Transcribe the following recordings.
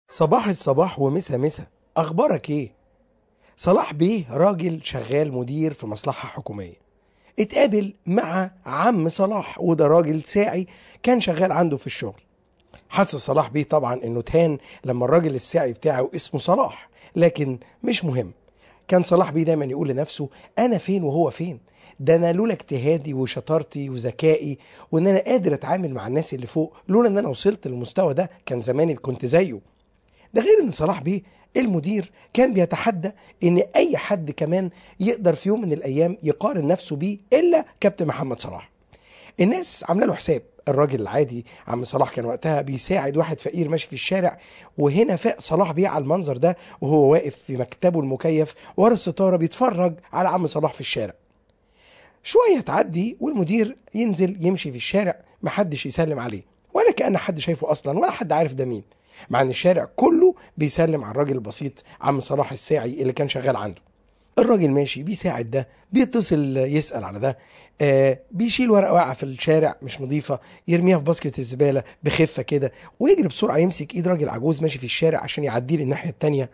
صباح الصباح ومسا مسا اخبارك ايه صلاح بيه راجل شغال مدير في مصلحة حكومية اتقابل مع عم صلاح وده راجل ساعي كان شغال عنده في الشغل حس صلاح بيه طبعا انه تهان لما الراجل الساعي بتاعه اسمه صلاح لكن مش مهم كان صلاح بيه دايما يقول لنفسه انا فين وهو فين ده انا لولا اجتهادي وشطارتي وذكائي وان انا قادر اتعامل مع الناس اللي فوق لولا ان انا وصلت للمستوى ده كان زماني كنت زيه ده غير ان صلاح بيه المدير كان بيتحدى ان اي حد كمان يقدر في يوم من الايام يقارن نفسه بيه الا كابتن محمد صلاح الناس عامله له حساب الراجل العادي عم صلاح كان وقتها بيساعد واحد فقير ماشي في الشارع وهنا فاق صلاح بيه على المنظر ده وهو واقف في مكتبه المكيف ورا الستاره بيتفرج على عم صلاح في الشارع شويه تعدي والمدير ينزل يمشي في الشارع محدش يسلم عليه ولا كأن حد شايفه اصلا ولا حد عارف ده مين مع ان الشارع كله بيسلم على الراجل البسيط عم صلاح الساعي اللي كان شغال عنده الراجل ماشي بيساعد ده بيتصل يسأل على ده آه بيشيل ورقه واقعه في الشارع مش نظيفه يرميها في باسكت الزباله بخفه كده ويجري بسرعه يمسك ايد راجل عجوز ماشي في الشارع عشان يعديه للناحيه التانيه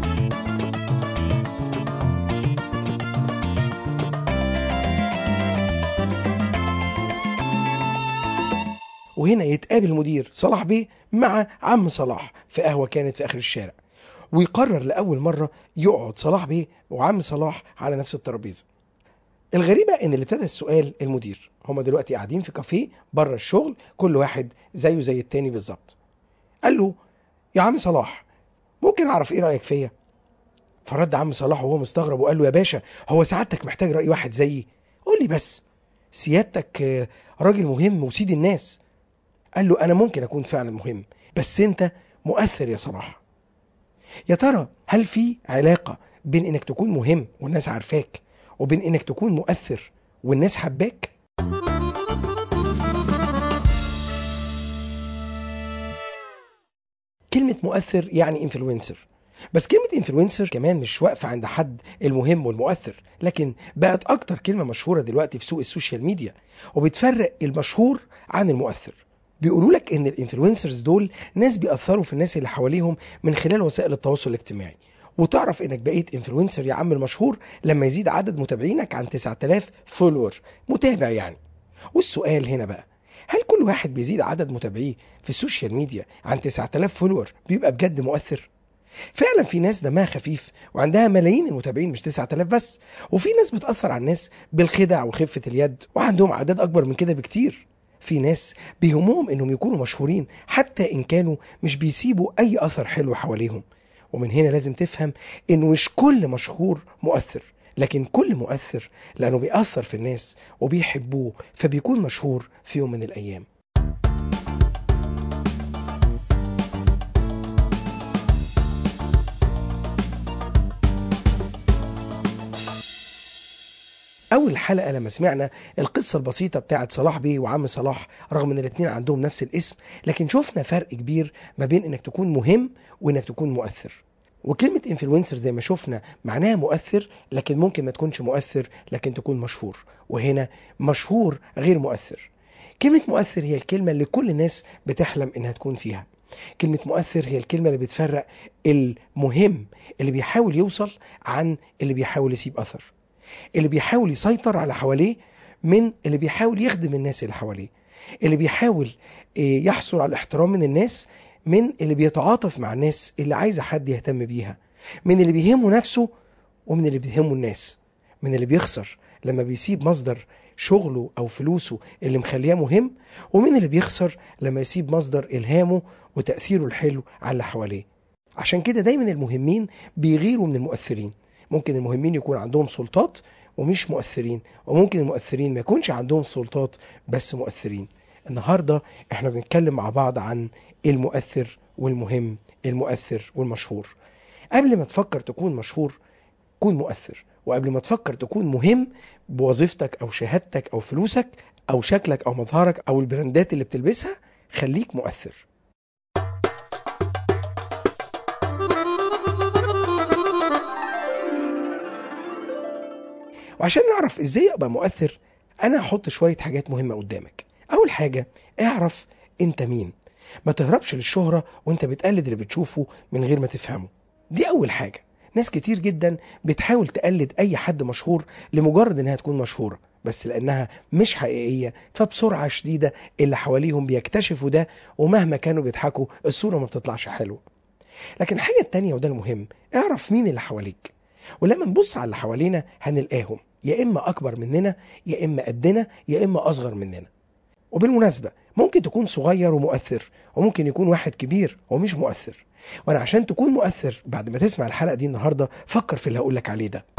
وهنا يتقابل المدير صلاح بيه مع عم صلاح في قهوه كانت في اخر الشارع ويقرر لاول مره يقعد صلاح بيه وعم صلاح على نفس الترابيزه الغريبه ان اللي ابتدى السؤال المدير هما دلوقتي قاعدين في كافيه بره الشغل كل واحد زيه زي التاني بالظبط قال له يا عم صلاح ممكن اعرف ايه رايك فيا فرد عم صلاح وهو مستغرب وقال له يا باشا هو سعادتك محتاج راي واحد زيي قول لي بس سيادتك آه، راجل مهم وسيد الناس قال له انا ممكن اكون فعلا مهم بس انت مؤثر يا صلاح يا ترى هل في علاقه بين انك تكون مهم والناس عارفاك وبين انك تكون مؤثر والناس حباك كلمة مؤثر يعني انفلونسر بس كلمة انفلونسر كمان مش واقفة عند حد المهم والمؤثر لكن بقت أكتر كلمة مشهورة دلوقتي في سوق السوشيال ميديا وبتفرق المشهور عن المؤثر بيقولوا لك ان الانفلونسرز دول ناس بيأثروا في الناس اللي حواليهم من خلال وسائل التواصل الاجتماعي وتعرف انك بقيت انفلونسر يا عم المشهور لما يزيد عدد متابعينك عن 9000 فولور متابع يعني والسؤال هنا بقى هل كل واحد بيزيد عدد متابعيه في السوشيال ميديا عن 9000 فولور بيبقى بجد مؤثر فعلا في ناس دمها خفيف وعندها ملايين المتابعين مش 9000 بس وفي ناس بتأثر على الناس بالخدع وخفة اليد وعندهم أعداد أكبر من كده بكتير في ناس بيهمهم انهم يكونوا مشهورين حتى ان كانوا مش بيسيبوا اي اثر حلو حواليهم ومن هنا لازم تفهم انه مش كل مشهور مؤثر لكن كل مؤثر لانه بيأثر في الناس وبيحبوه فبيكون مشهور في يوم من الايام اول حلقه لما سمعنا القصه البسيطه بتاعت صلاح بيه وعم صلاح رغم ان الاثنين عندهم نفس الاسم لكن شفنا فرق كبير ما بين انك تكون مهم وانك تكون مؤثر وكلمة انفلونسر زي ما شفنا معناها مؤثر لكن ممكن ما تكونش مؤثر لكن تكون مشهور وهنا مشهور غير مؤثر كلمة مؤثر هي الكلمة اللي كل الناس بتحلم انها تكون فيها كلمة مؤثر هي الكلمة اللي بتفرق المهم اللي بيحاول يوصل عن اللي بيحاول يسيب أثر اللي بيحاول يسيطر على حواليه من اللي بيحاول يخدم الناس اللي حواليه اللي بيحاول آه، يحصل على الاحترام من الناس من اللي بيتعاطف مع الناس اللي عايزة حد يهتم بيها من اللي بيهمه نفسه ومن اللي بيهمه الناس من اللي بيخسر لما بيسيب مصدر شغله أو فلوسه اللي مخليه مهم ومن اللي بيخسر لما يسيب مصدر إلهامه وتأثيره الحلو على اللي حواليه عشان كده دايما المهمين بيغيروا من المؤثرين ممكن المهمين يكون عندهم سلطات ومش مؤثرين وممكن المؤثرين ما يكونش عندهم سلطات بس مؤثرين النهارده احنا بنتكلم مع بعض عن المؤثر والمهم المؤثر والمشهور قبل ما تفكر تكون مشهور كون مؤثر وقبل ما تفكر تكون مهم بوظيفتك او شهادتك او فلوسك او شكلك او مظهرك او البراندات اللي بتلبسها خليك مؤثر وعشان نعرف ازاي ابقى مؤثر انا هحط شويه حاجات مهمه قدامك اول حاجه اعرف انت مين ما تهربش للشهرة وانت بتقلد اللي بتشوفه من غير ما تفهمه دي أول حاجة ناس كتير جدا بتحاول تقلد أي حد مشهور لمجرد إنها تكون مشهورة بس لأنها مش حقيقية فبسرعة شديدة اللي حواليهم بيكتشفوا ده ومهما كانوا بيضحكوا الصورة ما بتطلعش حلوة لكن الحاجة التانية وده المهم اعرف مين اللي حواليك ولما نبص على اللي حوالينا هنلقاهم يا إما أكبر مننا يا إما قدنا يا إما أصغر مننا وبالمناسبة ممكن تكون صغير ومؤثر وممكن يكون واحد كبير ومش مؤثر وانا عشان تكون مؤثر بعد ما تسمع الحلقة دي النهاردة فكر في اللي هقول لك عليه ده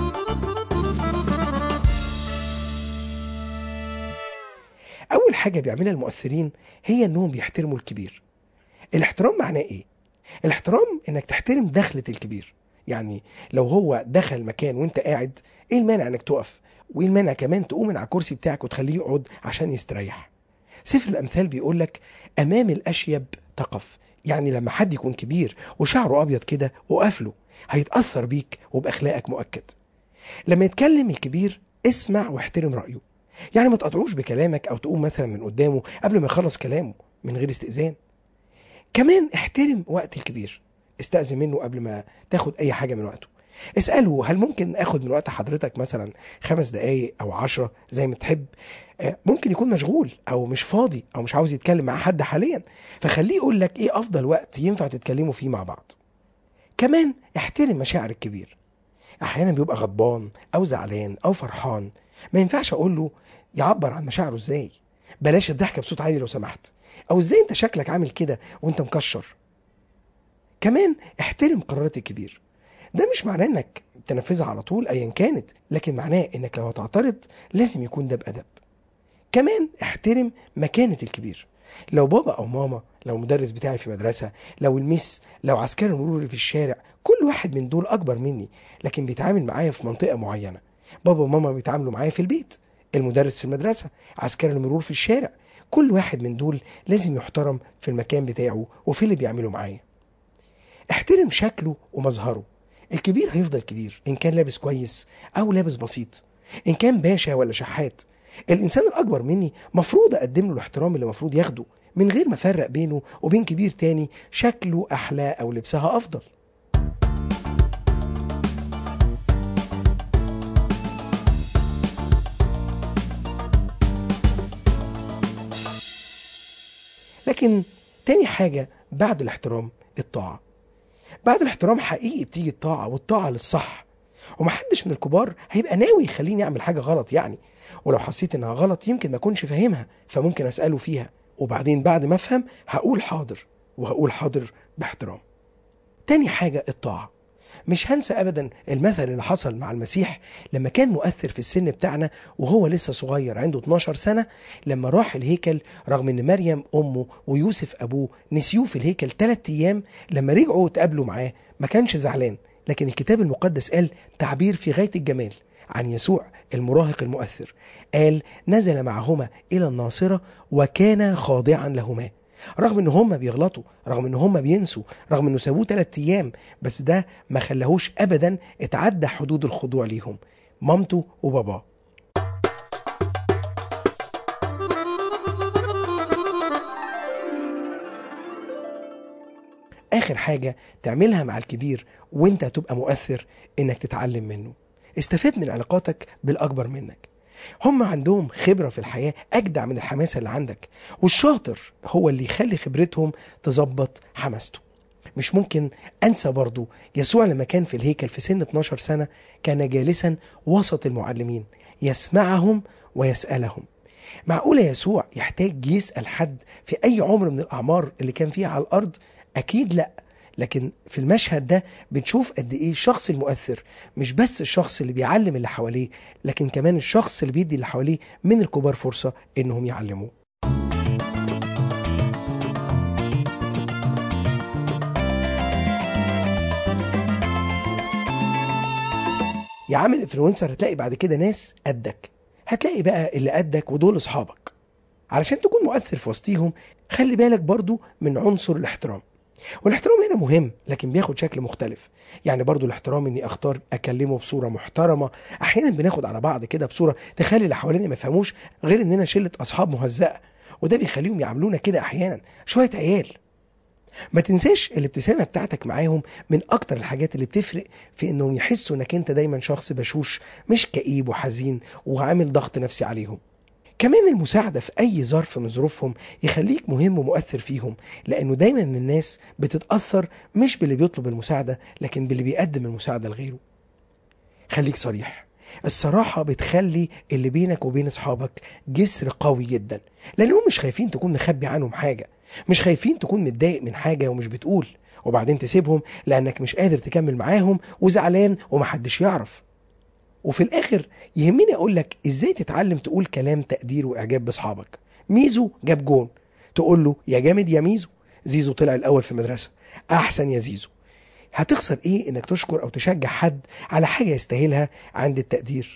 أول حاجة بيعملها المؤثرين هي إنهم بيحترموا الكبير الاحترام معناه إيه؟ الاحترام إنك تحترم دخلة الكبير يعني لو هو دخل مكان وانت قاعد ايه المانع انك تقف وايه المانع كمان تقوم من على الكرسي بتاعك وتخليه يقعد عشان يستريح سفر الامثال بيقول لك امام الاشيب تقف يعني لما حد يكون كبير وشعره ابيض كده وقف له هيتاثر بيك وباخلاقك مؤكد لما يتكلم الكبير اسمع واحترم رايه يعني ما تقطعوش بكلامك او تقوم مثلا من قدامه قبل ما يخلص كلامه من غير استئذان كمان احترم وقت الكبير استأذن منه قبل ما تاخد اي حاجه من وقته اسأله هل ممكن اخد من وقت حضرتك مثلا خمس دقايق او عشرة زي ما تحب آه، ممكن يكون مشغول او مش فاضي او مش عاوز يتكلم مع حد حاليا فخليه يقول لك ايه افضل وقت ينفع تتكلموا فيه مع بعض كمان احترم مشاعر الكبير احيانا بيبقى غضبان او زعلان او فرحان ما ينفعش اقول له يعبر عن مشاعره ازاي بلاش الضحكه بصوت عالي لو سمحت او ازاي انت شكلك عامل كده وانت مكشر كمان احترم قرارات الكبير ده مش معناه انك تنفذها على طول ايا كانت لكن معناه انك لو هتعترض لازم يكون ده بادب كمان احترم مكانة الكبير لو بابا او ماما لو مدرس بتاعي في مدرسة لو الميس لو عسكري المرور اللي في الشارع كل واحد من دول اكبر مني لكن بيتعامل معايا في منطقة معينة بابا وماما بيتعاملوا معايا في البيت المدرس في المدرسة عسكري المرور في الشارع كل واحد من دول لازم يحترم في المكان بتاعه وفي اللي بيعمله معايا احترم شكله ومظهره الكبير هيفضل كبير ان كان لابس كويس او لابس بسيط ان كان باشا ولا شحات الانسان الاكبر مني مفروض اقدم له الاحترام اللي المفروض ياخده من غير ما افرق بينه وبين كبير تاني شكله احلى او لبسها افضل لكن تاني حاجة بعد الاحترام الطاعة بعد الاحترام حقيقي بتيجي الطاعة والطاعة للصح ومحدش من الكبار هيبقى ناوي يخليني اعمل حاجة غلط يعني ولو حسيت انها غلط يمكن ما اكونش فاهمها فممكن اسأله فيها وبعدين بعد ما افهم هقول حاضر وهقول حاضر باحترام تاني حاجة الطاعة مش هنسى ابدا المثل اللي حصل مع المسيح لما كان مؤثر في السن بتاعنا وهو لسه صغير عنده 12 سنه لما راح الهيكل رغم ان مريم امه ويوسف ابوه نسيوه في الهيكل ثلاث ايام لما رجعوا وتقابلوا معاه ما كانش زعلان لكن الكتاب المقدس قال تعبير في غايه الجمال عن يسوع المراهق المؤثر قال نزل معهما الى الناصره وكان خاضعا لهما رغم ان هم بيغلطوا رغم ان هم بينسوا رغم انه سابوه ثلاث ايام بس ده ما خلاهوش ابدا اتعدى حدود الخضوع ليهم مامته وباباه اخر حاجه تعملها مع الكبير وانت هتبقى مؤثر انك تتعلم منه استفاد من علاقاتك بالاكبر منك هم عندهم خبرة في الحياة أجدع من الحماسة اللي عندك والشاطر هو اللي يخلي خبرتهم تظبط حماسته مش ممكن أنسى برضو يسوع لما كان في الهيكل في سن 12 سنة كان جالسا وسط المعلمين يسمعهم ويسألهم معقولة يسوع يحتاج يسأل حد في أي عمر من الأعمار اللي كان فيها على الأرض؟ أكيد لأ لكن في المشهد ده بنشوف قد ايه الشخص المؤثر مش بس الشخص اللي بيعلم اللي حواليه لكن كمان الشخص اللي بيدي اللي حواليه من الكبار فرصه انهم يعلموه يا عامل انفلونسر هتلاقي بعد كده ناس قدك هتلاقي بقى اللي قدك ودول اصحابك علشان تكون مؤثر في وسطيهم خلي بالك برضو من عنصر الاحترام والاحترام هنا مهم لكن بياخد شكل مختلف يعني برضو الاحترام اني اختار اكلمه بصوره محترمه احيانا بناخد على بعض كده بصوره تخلي اللي حوالينا ما يفهموش غير اننا شله اصحاب مهزأه وده بيخليهم يعاملونا كده احيانا شويه عيال ما تنساش الابتسامة بتاعتك معاهم من أكتر الحاجات اللي بتفرق في إنهم يحسوا إنك أنت دايما شخص بشوش مش كئيب وحزين وعامل ضغط نفسي عليهم كمان المساعدة في أي ظرف من ظروفهم يخليك مهم ومؤثر فيهم لأنه دايما من الناس بتتأثر مش باللي بيطلب المساعدة لكن باللي بيقدم المساعدة لغيره خليك صريح الصراحة بتخلي اللي بينك وبين أصحابك جسر قوي جدا لأنهم مش خايفين تكون مخبي عنهم حاجة مش خايفين تكون متضايق من حاجة ومش بتقول وبعدين تسيبهم لأنك مش قادر تكمل معاهم وزعلان ومحدش يعرف وفي الآخر يهمني أقول لك إزاي تتعلم تقول كلام تقدير وإعجاب بأصحابك ميزو جاب جون تقول له يا جامد يا ميزو زيزو طلع الأول في المدرسة أحسن يا زيزو هتخسر إيه إنك تشكر أو تشجع حد على حاجة يستاهلها عند التقدير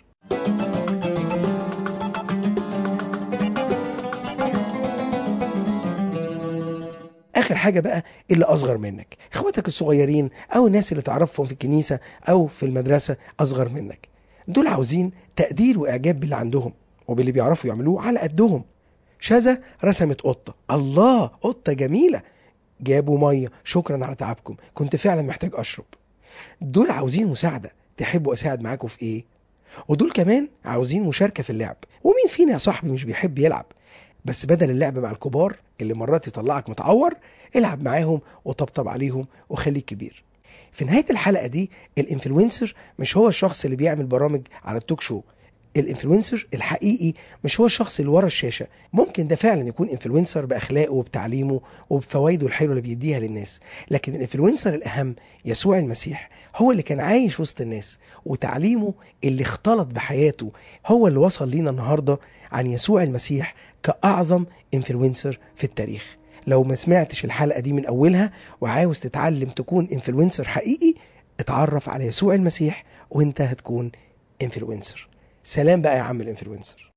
اخر حاجه بقى اللي اصغر منك اخواتك الصغيرين او الناس اللي تعرفهم في الكنيسه او في المدرسه اصغر منك دول عاوزين تقدير واعجاب باللي عندهم وباللي بيعرفوا يعملوه على قدهم شذا رسمت قطه الله قطه جميله جابوا ميه شكرا على تعبكم كنت فعلا محتاج اشرب دول عاوزين مساعده تحبوا اساعد معاكم في ايه ودول كمان عاوزين مشاركه في اللعب ومين فينا يا صاحبي مش بيحب يلعب بس بدل اللعب مع الكبار اللي مرات يطلعك متعور العب معاهم وطبطب عليهم وخليك كبير في نهاية الحلقة دي الانفلونسر مش هو الشخص اللي بيعمل برامج على التوك شو الانفلونسر الحقيقي مش هو الشخص اللي ورا الشاشه ممكن ده فعلا يكون انفلونسر باخلاقه وبتعليمه وبفوائده الحلوه اللي بيديها للناس لكن الانفلونسر الاهم يسوع المسيح هو اللي كان عايش وسط الناس وتعليمه اللي اختلط بحياته هو اللي وصل لينا النهارده عن يسوع المسيح كاعظم انفلونسر في التاريخ لو ما سمعتش الحلقه دي من اولها وعاوز تتعلم تكون انفلونسر حقيقي اتعرف على يسوع المسيح وانت هتكون انفلونسر سلام بقى يا عم الانفلونسر